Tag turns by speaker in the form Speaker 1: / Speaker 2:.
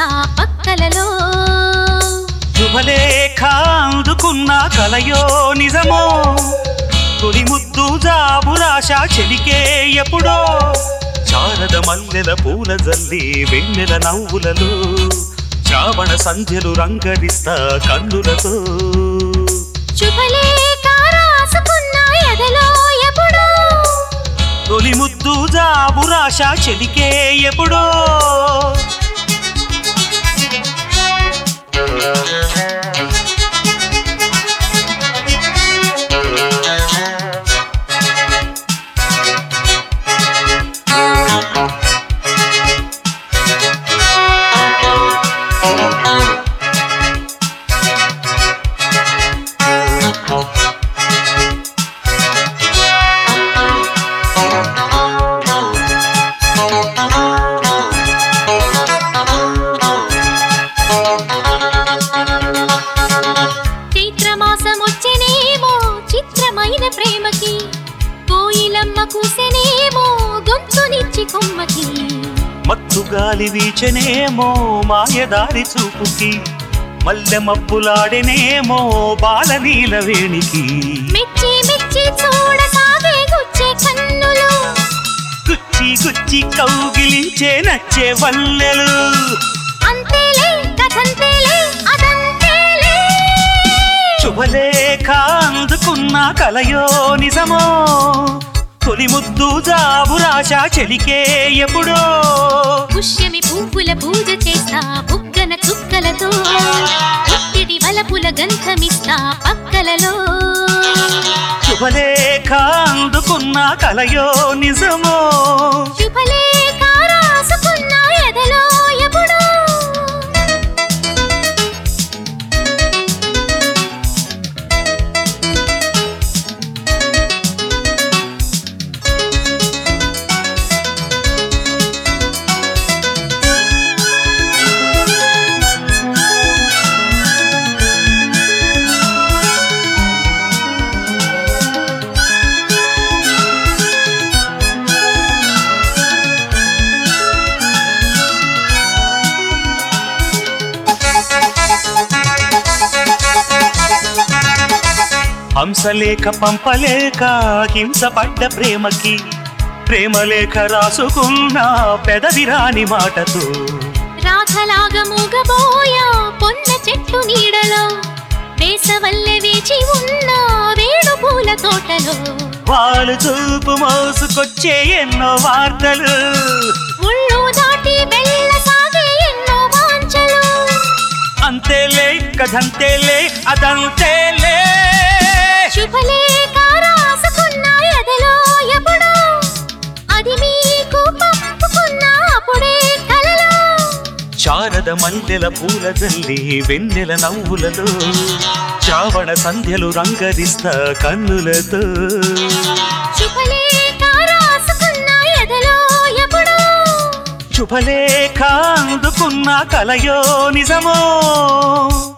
Speaker 1: రంగరిస్తా పక్కలలో
Speaker 2: శుభలేఖ అందుకున్న కలయో నిజమో తొలి ముద్దు జాబురాశ చెలికే ఎప్పుడో చారద మల్లెల పూల జల్లి వెన్నెల నవ్వులలో శ్రావణ సంధ్యలు రంగరిస్తా కన్నులతో
Speaker 1: శుభలేఖ రాసుకున్న ఎదలో ఎప్పుడో
Speaker 2: తొలి ముద్దు జాబురాశ చెలికే ఎప్పుడో
Speaker 1: చైత్రమాసం వచ్చేనేమో చిత్రమైన ప్రేమకి కోయిలమ్మ కూసెనేమో గొంతునిచ్చి కొమ్మకి
Speaker 2: మత్తు గాలి వీచెనేమో మాయదారి చూపుకి మల్లె మబ్బులాడెనేమో బాలనీల వేణికి
Speaker 1: మెచ్చి మెచ్చి చూడసాగే గుచ్చే కన్నులు
Speaker 2: గుచ్చి గుచ్చి కౌగిలించే నచ్చే వల్లెలు
Speaker 1: అంతేలే కథంతేలే అదంతేలే
Speaker 2: శుభలేఖ అందుకున్న కలయో నిజమో తొలి ముద్దు జాబురాశ చెలికే ఎప్పుడో
Speaker 1: పుష్యమి పువ్వుల పూజ చేస్తా బుగ్గన చుక్కలతో పుట్టిడి వలపుల గంధమిస్తా పక్కలలో
Speaker 2: శుభలేఖ అందుకున్న కలయో నిజమో
Speaker 1: శుభలేఖ రాసుకున్న ఎదలో ఎప్పుడో
Speaker 2: హంసలేఖ పంపలేక హింసపడ్డ ప్రేమకి ప్రేమలేఖ రాసుకున్న పెదవిరాని మాటతో
Speaker 1: రాధలాగా మూగబోయా పొన్న చెట్టు నీడలో వేసవల్లె వేచి ఉన్న వేణు పూల తోటలో
Speaker 2: వాళ్ళు చూపు మోసుకొచ్చే ఎన్నో వార్తలు
Speaker 1: ముళ్ళు దాటి వెళ్ళసాగే ఎన్నో వాంఛలు
Speaker 2: అంతేలే కథంతేలే అదంతేలే
Speaker 1: శుభలేఖ రాసుకున్న ఎదలో ఎప్పుడో అది మీకు పంపుకున్న అప్పుడే కలలో
Speaker 2: శారద మల్లెల పూల జల్లి వెన్నెల నవ్వులలో శ్రావణ సంధ్యలు రంగరిస్తా కన్నులతో
Speaker 1: శుభలేఖ రాసుకున్న ఎదలో ఎప్పుడో
Speaker 2: శుభలేఖ అందుకున్న కలయో నిజమో